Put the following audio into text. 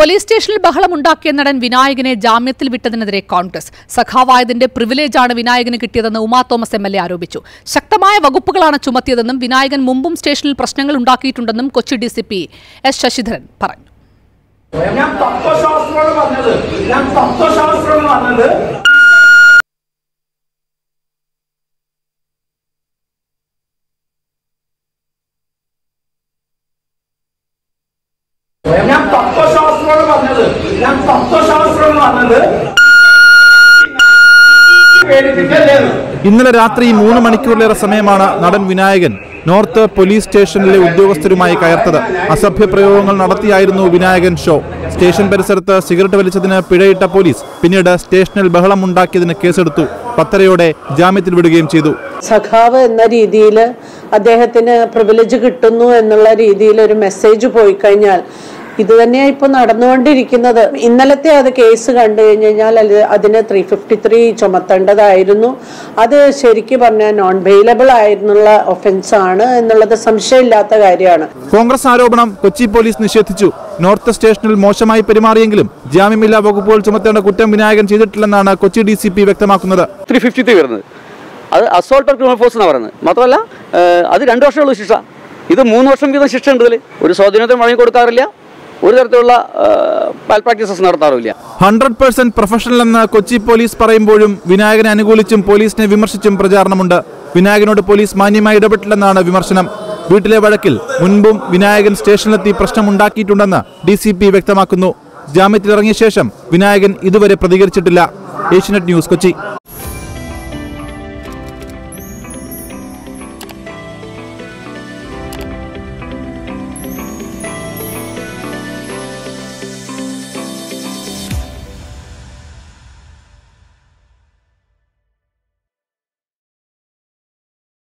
Police സ്റ്റേഷനിൽ ബഹളമുണ്ടാക്കിയ നടൻ വിനായകനെ ജാമ്യത്തിൽ വിട്ടതിനെതിരെ കോൺഗ്രസ് സഖാവായതിന്റെ പ്രിവിലേജാണ് വിനായകന് കിട്ടിയതെന്ന് Uma Thomas M L A ആരോപിച്ചു ശക്തമായ വകുപ്പുകളാണ് ചുമത്തിയതെന്നും വിനായകൻ മുമ്പും സ്റ്റേഷനിൽ പ്രശ്നങ്ങൾ ഉണ്ടാക്കിയിട്ടുണ്ടെന്നും കൊച്ചി ഡി സി പി എസ് ശശിധരൻ പറഞ്ഞു ഞാൻ തത്വശാസ്ത്രമാണ് പറഞ്ഞത് ഞാൻ തത്വശാസ്ത്രമാണ് പറഞ്ഞത് ഞാൻ തത്വശാസ്ത്രമാണ് പറഞ്ഞത് ഞാൻ തത്വശാസ്ത്രമാണ് പറഞ്ഞത് പേടിപ്പിക്കല്ലേ എന്ന്. ഇന്നലെ രാത്രി മൂന്ന് മണിക്കൂറിലേറെ സമയമാണ് നടൻ വിനായകൻ നോർത്ത് പോലീസ് സ്റ്റേഷനിലെ ഉദ്യോഗസ്ഥരുമായി കയർത്തത് അസഭ്യ പ്രയോഗങ്ങൾ നടത്തിയായിരുന്നു വിനായകൻ ഷോ സ്റ്റേഷൻ പരിസരത്ത് സിഗരറ്റ് വലിച്ചതിന് പിഴയിട്ട പോലീസ് പിന്നീട് സ്റ്റേഷനിൽ ബഹളമുണ്ടാക്കിയതിന് കേസെടുത്തു പത്തരയോടെ ജാമ്യത്തിൽ വിടുകയും ചെയ്തു സഖാവ് എന്ന രീതിയിൽ അദ്ദേഹത്തിന് പ്രിവിലേജ് കിട്ടുന്നു എന്നുള്ള രീതിയിൽ ഒരു മെസ്സേജ് പോയി കഴിഞ്ഞാൽ ഇത് തന്നെയാണ് ഇപ്പോൾ നടന്നുകൊണ്ടിരിക്കുന്നത് ഇന്നലത്തെ അത് കേസ് കണ്ടു കഴിഞ്ഞ് കഴിഞ്ഞാൽ അത് അതിന് ത്രീ ഫിഫ്റ്റി ത്രീ ചുമത്തേണ്ടതായിരുന്നു അത് ശരിക്കും പറഞ്ഞാൽ നോൺ വെയിലബിൾ ആയിരുന്നുള്ള ഒഫൻസ് ആണ് എന്നുള്ളത് സംശയമില്ലാത്ത കാര്യമാണ് കോൺഗ്രസ് ആരോപണം കൊച്ചി പോലീസ് നിഷേധിച്ചു നോർത്ത് സ്റ്റേഷനിൽ മോശമായി പെരുമാറിയെങ്കിലും ജാമ്യമില്ലാ വകുപ്പുകൾ ചുമത്തേണ്ട കുറ്റം വിനായകൻ ചെയ്തിട്ടില്ലെന്നാണ് കൊച്ചി ഡി സി പി വ്യക്തമാക്കുന്നത് ത്രീ ഫിഫ്റ്റി ത്രീ വരുന്നത് അത് അസോൾട്ട് ഓഫ് ക്രിമിനൽ ഫോഴ്സ് എന്നാണ് പറയുന്നത് മാത്രമല്ല ഏഹ്, അത് രണ്ട് വർഷമുള്ള ശിക്ഷ ഇത് മൂന്ന് വർഷം വീതം ശിക്ഷ ഉണ്ട് ഇതിൽ ഒരു സ്വാധീനത്തിന് വഴങ്ങി കൊടുക്കാറില്ല ഒരു തരത്തിലുള്ള പാൽ പ്രാക്ടീസസ് നടത്താറുമില്ല ഹൺഡ്രഡ് പേഴ്സെന്റ് പ്രൊഫഷണൽ എന്ന് കൊച്ചി പോലീസ് പറയുമ്പോഴും വിനായകനെ അനുകൂലിച്ചും പോലീസിനെ വിമർശിച്ചും പ്രചാരണമുണ്ട് വിനായകനോട് പോലീസ് മാന്യമായി ഇടപെട്ടില്ലെന്നാണ് വിമർശനം വീട്ടിലെ വഴക്കിൽ മുൻപും വിനായകൻ സ്റ്റേഷനിലെത്തി പ്രശ്നമുണ്ടാക്കിയിട്ടുണ്ടെന്ന് ഡി സി പി വ്യക്തമാക്കുന്നു ജാമ്യത്തിലിറങ്ങിയ ശേഷം വിനായകൻ ഇതുവരെ പ്രതികരിച്ചിട്ടില്ല ഏഷ്യനെറ്റ് ന്യൂസ് കൊച്ചി